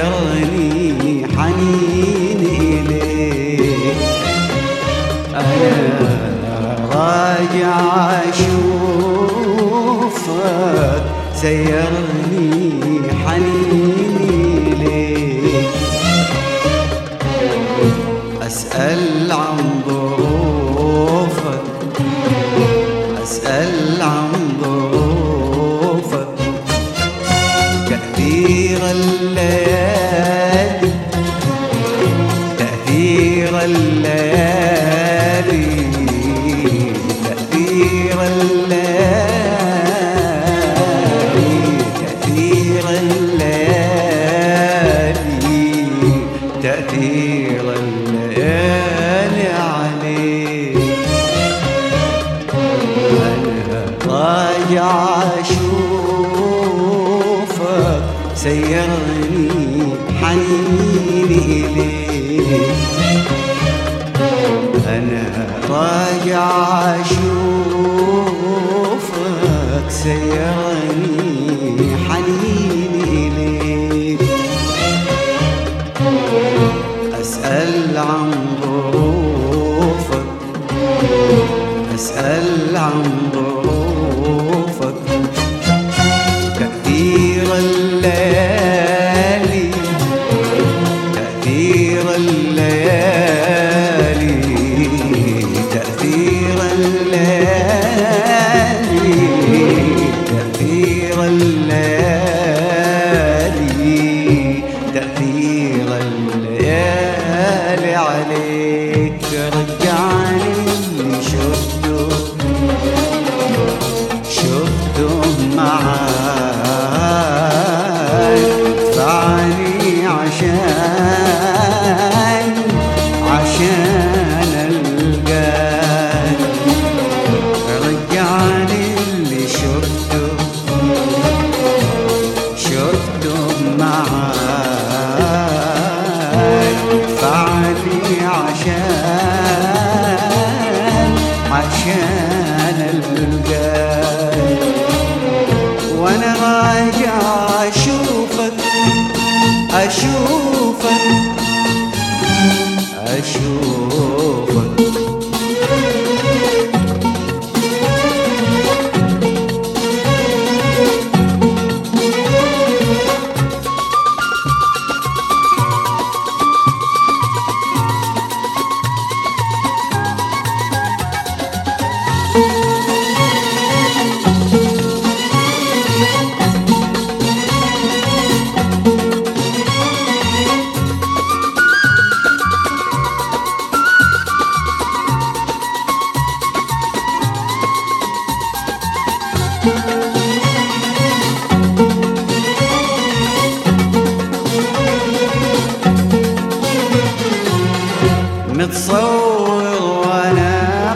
سيرني حنين إليك أنا راجع أشوفك سيرني حنين إليك أسأل عن ظروفك أسأل عن ظروفك تأثير الليالي تأثير الليالي تأثير الليالي تأثير الليالي تأثير الليالي عليك أنا راجع أشوفك سيرني حنيني إليك أنا راجع أشوفك سيرني حنيني إليك أسأل عن ظروفك أسأل عن ظروفك تأثير الليالي تأثير الليالي تأثير الليالي تأثير الليالي تأثير الليالي عليك رجعني اللي شفته شفته معاك دفعني عشان عشان القاك رجعني اللي شفته شفته معاك دفعني عشان عشان القاك وانا راجع اشوفك اشوفك اشوفك متصور وانا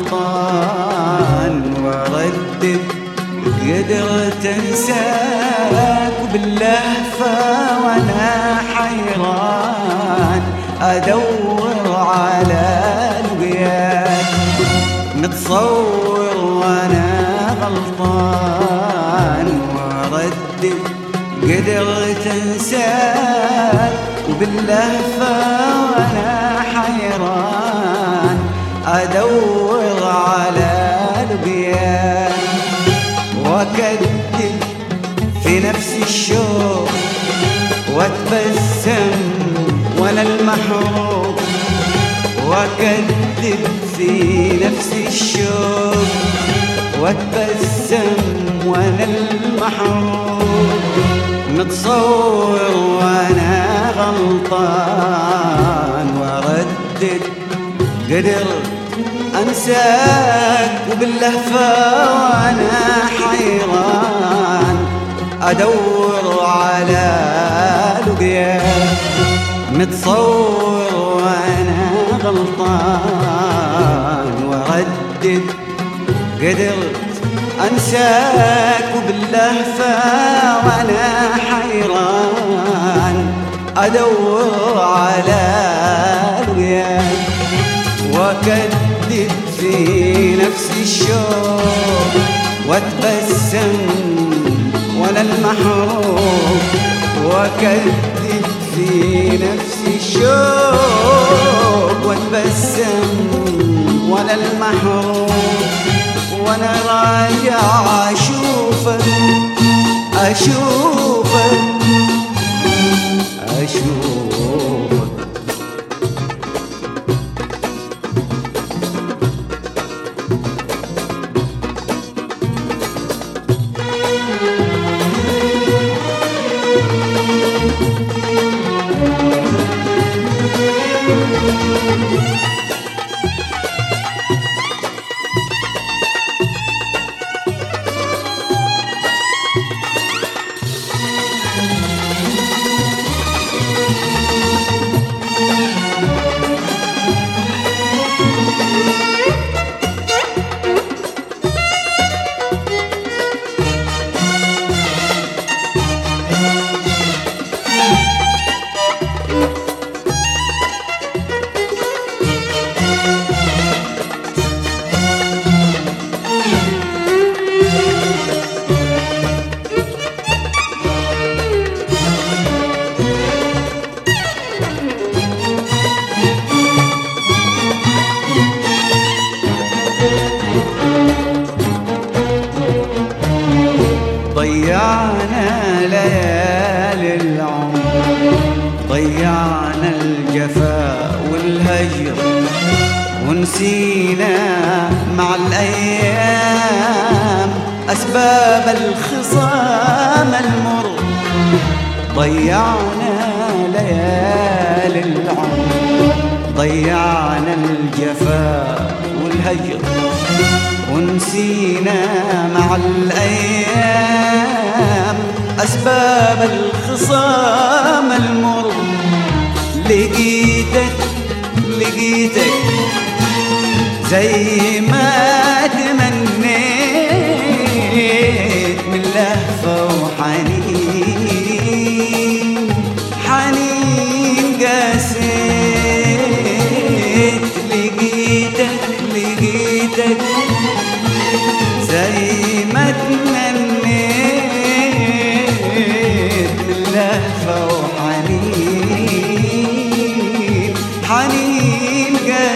غلطان وردد قدرت انساك باللهفة وانا حيران ادور على لقياك متصور وانا غلطان وردد قدرت انساك وباللهفة وانا حيران ادور على لقياك واكدب في نفسي الشوق واتبسم وانا المحروم واكدب في نفسي الشوق واتبسم وانا المحروم متصور وانا غلطان وردد قدرت انساك وباللهفة وانا حيران ادور على لقياك متصور وانا غلطان وردد قدرت انساك وباللهفة وانا حيران ادور على لقياك واكدب في نفسي الشوق واتبسم وانا المحروم واكدب نفسي نفسي الشوق واتبسم وانا المحروم وانا راجع اشوفك اشوفك اشوفك ضيعنا ليالي العمر ضيعنا الجفاء والهجر ونسينا مع الأيام أسباب الخصام المر ضيعنا ليالي العمر ضيعنا الجفاء والهجر ونسينا مع الأيام أسباب الخصام المر لقيتك لقيتك زي ما تمنيت من لهفة وحنين حنين قاسيت لقيتك لقيتك زي ما تمنيت من لهفة وحنين حنين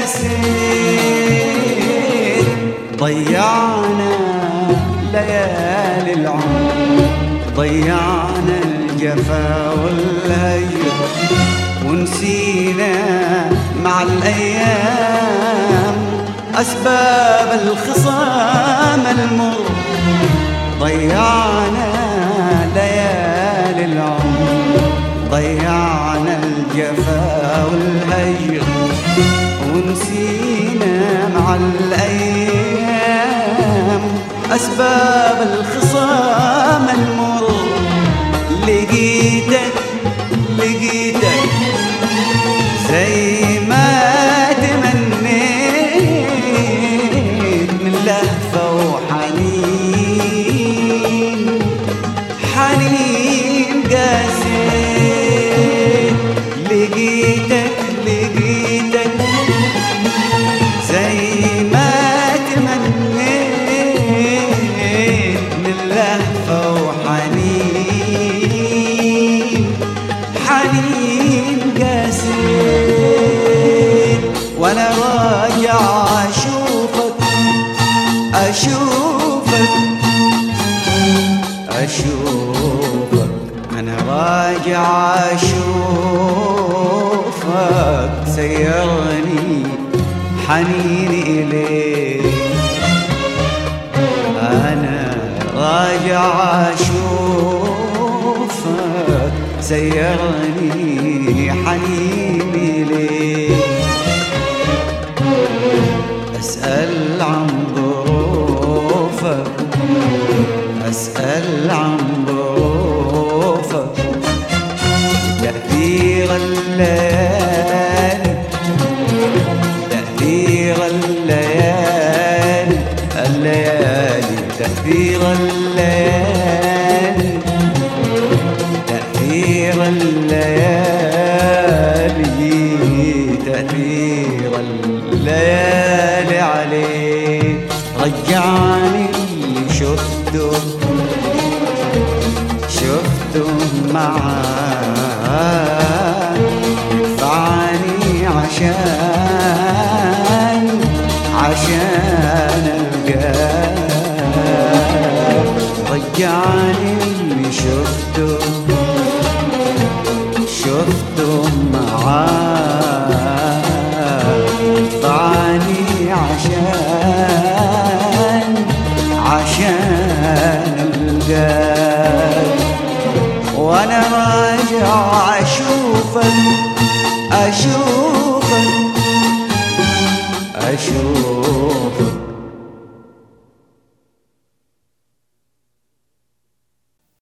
قاسيت ضيعنا ليالي العمر ضيعنا الجفا والهجر ونسينا مع الأيام أسباب الخصام المر ضيعنا ليالي العمر ضيعنا الجفا والهجر ونسينا مع الأيام أسباب الخصام المر لقيتك لقيتك زي ما تمنيت من لهفة وحنين حنين قاسيت لقيتك لقيتك زي ما تمنيت من لهفة وحنين حنين قاسيت وانا راجع اشوفك اشوفك اشوفك انا راجع اشوفك سيرني حنيني اليك أنا راجع أشوفك سيرني حنيني ليك أسأل عن ظروفك أسأل عن ظروفك تأثير الليالي تأثير الليالي الليالي تأثير الليالي تأثير الليالي تأثير الليالي عليك رجعني اللي شفته شفته معاك رجعني اللي شفته شفته معاه ضعني عشان عشان القاك وانا راجع اشوفك اشوفك اشوفك